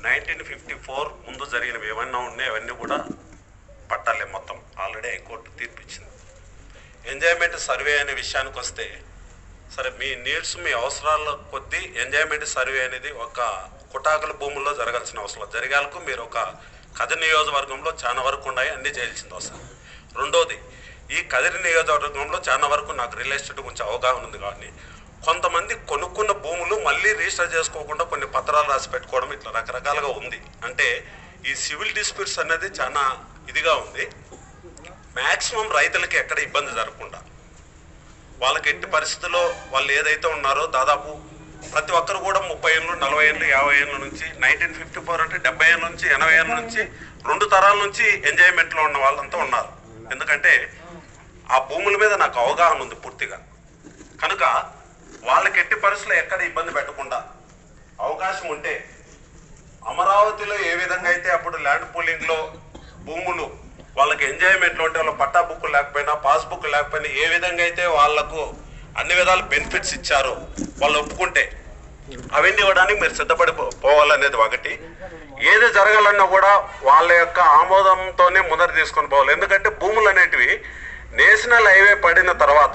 Nineteen fifty four ముందు జరిగినవి ఏమన్నా ఉన్నాయి అవన్నీ కూడా పట్టాలే మొత్తం ఆల్రెడీ హైకోర్టు తీర్పిచ్చింది ఎంజాయ్మెంట్ సర్వే అనే విషయానికి వస్తే సరే మీ నీడ్స్ మీ అవసరాల కొద్దీ ఎంజాయ్మెంట్ సర్వే అనేది ఒక కుటాకుల భూముల్లో జరగాల్సిన అవసరం లేదు. జరిగాలకు మీరు ఒక కథ నియోజకవర్గంలో చాలా వరకు ఉన్నాయి అన్నీ చేయాల్సింది అవసరం రెండోది ఈ కదిరి నియోజకవర్గంలో చాలా వరకు నాకు రియల్ ఎస్టేట్ గురించి అవగాహన ఉంది కానీ కొంతమంది కొనుక్కున్న భూములు మళ్ళీ రిజిస్టర్ చేసుకోకుండా కొన్ని పత్రాలు రాసి పెట్టుకోవడం ఇట్లా రకరకాలుగా ఉంది అంటే ఈ సివిల్ డిస్ప్యూట్స్ అనేది చాలా ఇదిగా ఉంది మ్యాక్సిమం రైతులకి ఎక్కడ ఇబ్బంది జరగకుండా వాళ్ళకి ఎట్టి పరిస్థితుల్లో వాళ్ళు ఏదైతే ఉన్నారో దాదాపు ప్రతి ఒక్కరు కూడా ముప్పై ఏళ్ళు నలభై ఏళ్ళు యాభై ఏళ్ళ నుంచి నైన్టీన్ ఫిఫ్టీ ఫోర్ అంటే డెబ్బై ఏళ్ళ నుంచి ఎనభై ఏళ్ళ నుంచి రెండు తరాల నుంచి ఎంజాయ్మెంట్లో ఉన్న వాళ్ళంతా ఉన్నారు ఎందుకంటే ఆ భూముల మీద నాకు అవగాహన ఉంది పూర్తిగా కనుక వాళ్ళకి ఎట్టి పరిస్థితుల్లో ఎక్కడ ఇబ్బంది పెట్టకుండా అవకాశం ఉంటే అమరావతిలో ఏ విధంగా అయితే అప్పుడు ల్యాండ్ పూలింగ్లో భూములు వాళ్ళకి ఎంజాయ్మెంట్లో ఉంటే వాళ్ళ పట్టా బుక్ లేకపోయినా పాస్ బుక్ లేకపోయినా ఏ విధంగా అయితే వాళ్లకు అన్ని విధాల బెనిఫిట్స్ ఇచ్చారో వాళ్ళు ఒప్పుకుంటే అవన్నీ ఇవ్వడానికి మీరు సిద్ధపడి పో- పోవాలనేది ఒకటి ఏది జరగాలన్నా కూడా వాళ్ళ యొక్క ఆమోదంతోనే ముందర తీసుకొని పోవాలి ఎందుకంటే భూములు అనేటివి నేషనల్ హైవే పడిన తర్వాత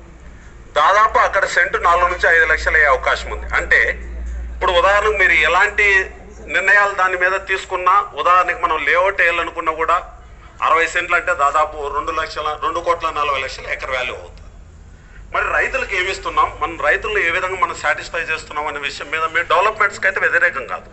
దాదాపు అక్కడ సెంటు నాలుగు నుంచి ఐదు లక్షలు అయ్యే అవకాశం ఉంది అంటే ఇప్పుడు ఉదాహరణకు మీరు ఎలాంటి నిర్ణయాలు దాని మీద తీసుకున్నా ఉదాహరణకి మనం లేఅవుట్ వేయాలనుకున్నా కూడా అరవై సెంట్లు అంటే దాదాపు రెండు లక్షల రెండు కోట్ల నలభై లక్షల ఎకర వాల్యూ అవుతుంది మరి రైతులకు ఏమి ఇస్తున్నాం మన రైతులను ఏ విధంగా మనం సాటిస్ఫై చేస్తున్నాం అనే విషయం మీద మీరు డెవలప్మెంట్స్కి అయితే వ్యతిరేకం కాదు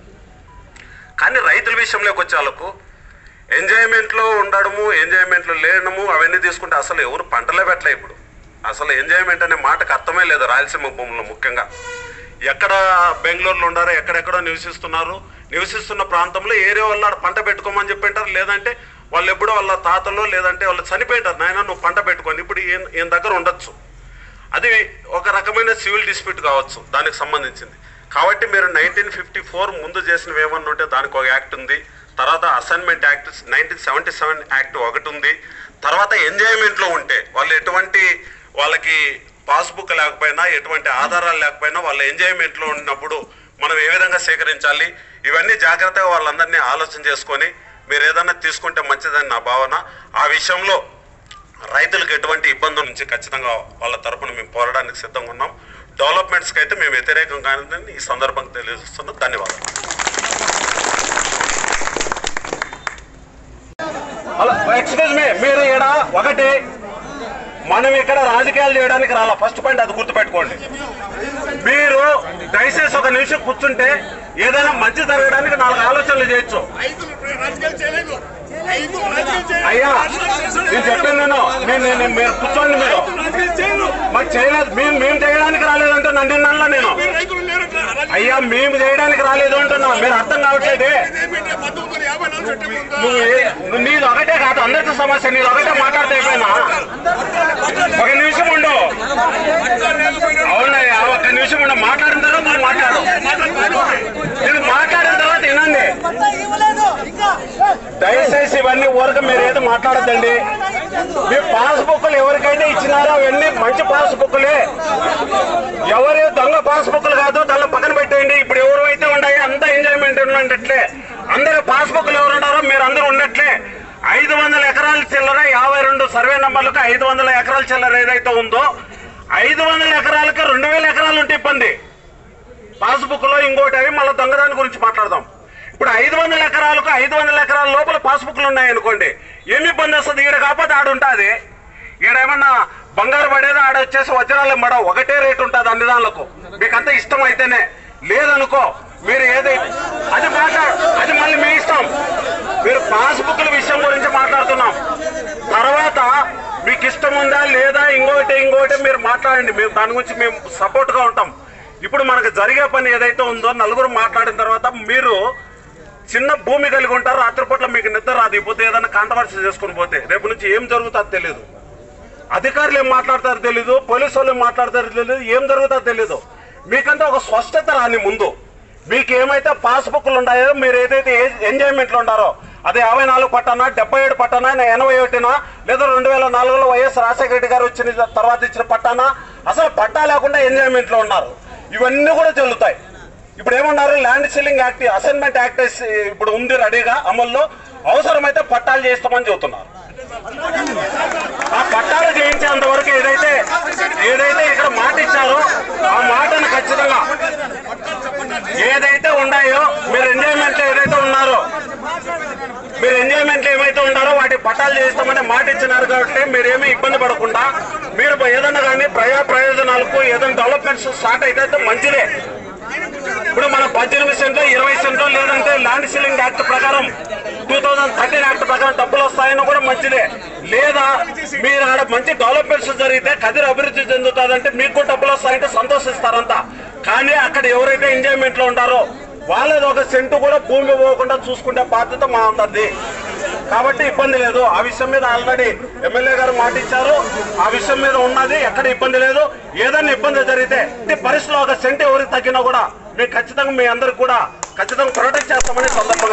కానీ రైతుల విషయంలోకి వచ్చే వాళ్ళకు ఎంజాయ్మెంట్లో ఉండడము ఎంజాయ్మెంట్లో లేడము అవన్నీ తీసుకుంటే అసలు ఎవరు పంటలే పెట్టలే ఇప్పుడు అసలు ఎంజాయ్మెంట్ అనే మాటకు అర్థమే లేదు రాయలసీమ భూముల్లో ముఖ్యంగా ఎక్కడ బెంగళూరులో ఉండారో ఎక్కడెక్కడో నివసిస్తున్నారు నివసిస్తున్న ప్రాంతంలో ఏరియా వల్ల ఆడ పంట పెట్టుకోమని చెప్పింటారు లేదంటే వాళ్ళు ఎప్పుడో వాళ్ళ తాతలో లేదంటే వాళ్ళు చనిపోయింటారు నాయన నువ్వు పంట పెట్టుకొని ఇప్పుడు ఈయన ఈయన దగ్గర ఉండొచ్చు అది ఒక రకమైన సివిల్ డిస్ప్యూట్ కావచ్చు దానికి సంబంధించింది కాబట్టి మీరు నైన్టీన్ ఫిఫ్టీ ఫోర్ ముందు చేసినవి ఏమన్నా ఉంటే దానికి ఒక యాక్ట్ ఉంది తర్వాత assignment act nineteen seventy seven act ఒకటి ఉంది తర్వాత ఎంజాయ్మెంట్లో ఉంటే వాళ్ళు ఎటువంటి వాళ్ళకి పాస్బుక్ లేకపోయినా ఎటువంటి ఆధారాలు లేకపోయినా వాళ్ళ ఎంజాయ్మెంట్లో ఉన్నప్పుడు మనం ఏ విధంగా సేకరించాలి ఇవన్నీ జాగ్రత్తగా వాళ్ళందరినీ ఆలోచన చేసుకొని మీరు ఏదైనా తీసుకుంటే మంచిదని నా భావన ఆ విషయంలో రైతులకు ఎటువంటి ఇబ్బందుల నుంచి ఖచ్చితంగా వాళ్ళ తరపున మేము పోరాడానికి సిద్ధంగా ఉన్నాం డెవలప్మెంట్స్కి అయితే మేము వ్యతిరేకం కానిదని ఈ సందర్భంగా తెలియజేస్తున్నాం ధన్యవాదాలు హలో ఎక్స్క్యూజ్ మీ మీరు ఇక్కడ ఒకటి మనం ఇక్కడ రాజకీయాలు చేయడానికి రాలా ఫస్ట్ పాయింట్ అది గుర్తుపెట్టుకోండి మీరు దయచేసి ఒక నిమిషం కూర్చుంటే ఏదైనా మంచి జరగడానికి నాలుగు ఆలోచనలు చేయొచ్చు రైతులు రాజకీయాలు చేయలేదు రైతులు రాజకీయాలు చేయలేదు. అయ్యా నేను చెప్పాను నేను నేను- నేను మీరు కూర్చోండి మీరు రాజకీయాలు చేయరు. మరి చేయలేదు మేము మేము చేయడానికి రాలేదంటే నన్ను నల్ల నేను మీరు రైతులు లేరు అట్లా. రాజకీయాలు అయ్యా మేము చేయడానికి రాలేదు అంటున్నా మీరు అర్థం కావట్లేదే ఏమిటి? పంతొమ్మిది వందల యాభై నాలుగు చట్టం ఉందా? నువ్వు ఏ- నువ్వు నీది ఒకటే కాదు అందరితో సమస్య నీది ఒకటే మాట్లాడితే అయిపోయినా ఒక నిమిషం ఉండు అవునయ్యా ఒక నిమిషం ఉండు మాట్లాడిన తర్వాత నువ్వు మాట్లాడు నేను మాట్లాడిన తర్వాత వినండి దయచేసి ఇవన్నీ ఊరక మీరు ఏదో మాట్లాడద్దండి మీ పాస్బుక్లు ఎవరికైతే ఇచ్చినారో అవన్నీ మంచి పాస్బుక్లే ఎవరు దొంగ పాస్బుక్లు కాదు దానిలో పక్కన పెట్టేయండి ఇప్పుడు ఎవరు అయితే ఉన్నాయి అంత ఎంజాయ్మెంట్ ఉన్నట్లే అందరు పాస్బుక్లు ఎవరు ఉన్నారో మీరు అందరూ ఉన్నట్లే ఐదు వందల ఎకరాల చిల్లర యాభై రెండు సర్వే నంబర్లకు ఐదు వందల ఎకరాల చిల్లర ఏదైతే ఉందో ఐదు వందల ఎకరాలకు రెండు వేల ఎకరాలు ఉంటే ఇబ్బంది పాస్బుక్ లో ఇంకోటి అవి మళ్ళీ దొంగదాని గురించి మాట్లాడదాం ఇప్పుడు ఐదు వందల ఎకరాలకు ఐదు వందల ఎకరాల లోపల పాస్బుక్లు ఉన్నాయనుకోండి ఏమి ఇబ్బంది వస్తుంది ఈడ కాకపోతే ఆడ ఉంటుంది ఈడ ఏమన్నా బంగారు పడేది ఆడ వచ్చేసి వజ్రాలు మడ ఒకటే రేట్ ఉంటుంది అన్ని దానిలకు మీకు అంత ఇష్టం అయితేనే లేదనుకో మీరు ఏదైతే అది మాట్లాడు అది మళ్ళీ మీ ఇష్టం మీరు పాస్బుక్ల విషయం గురించి మాట్లాడుతున్నాం తర్వాత మీకు ఇష్టం ఉందా లేదా ఇంకోటి ఇంకోటి మీరు మాట్లాడండి మేము దాని గురించి మేము సపోర్ట్ గా ఉంటాం ఇప్పుడు మనకు జరిగే పని ఏదైతే ఉందో నలుగురు మాట్లాడిన తర్వాత మీరు చిన్న భూమి కలిగి ఉంటారు రాత్రిపూట్ల మీకు నిద్ర రాదు ఇపోతే ఏదైనా కాంట్రవర్సీ చేసుకుని పోతే రేపు నుంచి ఏం జరుగుతుందో తెలియదు అధికారులు ఏం మాట్లాడతారో తెలీదు పోలీసు వాళ్ళు ఏం మాట్లాడతారో తెలీదు ఏం జరుగుతుందో తెలీదు మీకంటే ఒక స్పష్టత రాని ముందు మీకు ఏమైతే పాస్బుక్లు ఉన్నాయో మీరు ఏదైతే ఎంజాయ్మెంట్లు ఉన్నారో అది యాభై నాలుగు పట్టానా డెబ్బై ఏడు పట్టానా ఎనభై ఒకటినా లేదా రెండు వేల నాలుగులో వైఎస్ రాజశేఖర రెడ్డి గారు వచ్చిన తర్వాత ఇచ్చిన పట్టానా అసలు పట్టా లేకుండా ఎంజాయ్మెంట్లో ఉన్నారు ఇవన్నీ కూడా చెల్లుతాయి ఇప్పుడు ఏమన్నారు land ceiling act assignment act ఇప్పుడు ఉంది రెడీగా అమల్లో అవసరమైతే పట్టాలు చేస్తామని చెబుతున్నారు ఆ పట్టాలు చేయించేంత వరకు ఏదైతే ఏదైతే ఇక్కడ మాట ఇచ్చారో ఆ మాటను ఖచ్చితంగా ఏదైతే ఉన్నాయో మీరు ఎంజాయ్మెంట్ ఏదైతే ఉన్నారో మీరు ఎంజాయ్మెంట్ ఏమైతే ఉన్నారో వాటి పట్టాలు చేస్తామని మాట ఇచ్చినారు కాబట్టి మీరేమీ ఇబ్బంది పడకుండా మీరు ఏదన్నా కానీ ప్రజా ప్రయోజనాలకు ఏదైనా డెవలప్మెంట్స్ స్టార్ట్ అయితే మంచిదే ఇప్పుడు మన పద్దెనిమిది సెంట్లు ఇరవై సెంట్లు లేదంటే ల్యాండ్ సీలింగ్ యాక్ట్ ప్రకారం టూ థౌజండ్ థర్టీన్ యాక్ట్ ప్రకారం డబ్బులు వస్తాయని కూడా మంచిదే లేదా మీరు ఆడ మంచి డెవలప్మెంట్స్ జరిగితే కదిరి అభివృద్ధి చెందుతుందంటే మీకు కూడా డబ్బులు వస్తాయంటే సంతోషిస్తారంతా కానీ అక్కడ ఎవరైతే ఎంజాయ్మెంట్ లో ఉంటారో వాళ్ళది ఒక సెంటు కూడా భూమి పోకుండా చూసుకునే బాధ్యత మా అందరిది కాబట్టి ఇబ్బంది లేదు ఆ విషయం మీద ఆల్రెడీ ఎమ్మెల్యే గారు మాట ఇచ్చారు ఆ విషయం మీద ఉన్నది ఎక్కడ ఇబ్బంది లేదు ఏదైనా ఇబ్బంది జరిగితే ఈ పరిస్థితిలో ఒక సెంటు ఎవరికి తగ్గినా కూడా మేము ఖచ్చితంగా మీ అందరికి కూడా ఖచ్చితంగా ప్రొటెక్ట్ చేస్తామని సందర్భంగా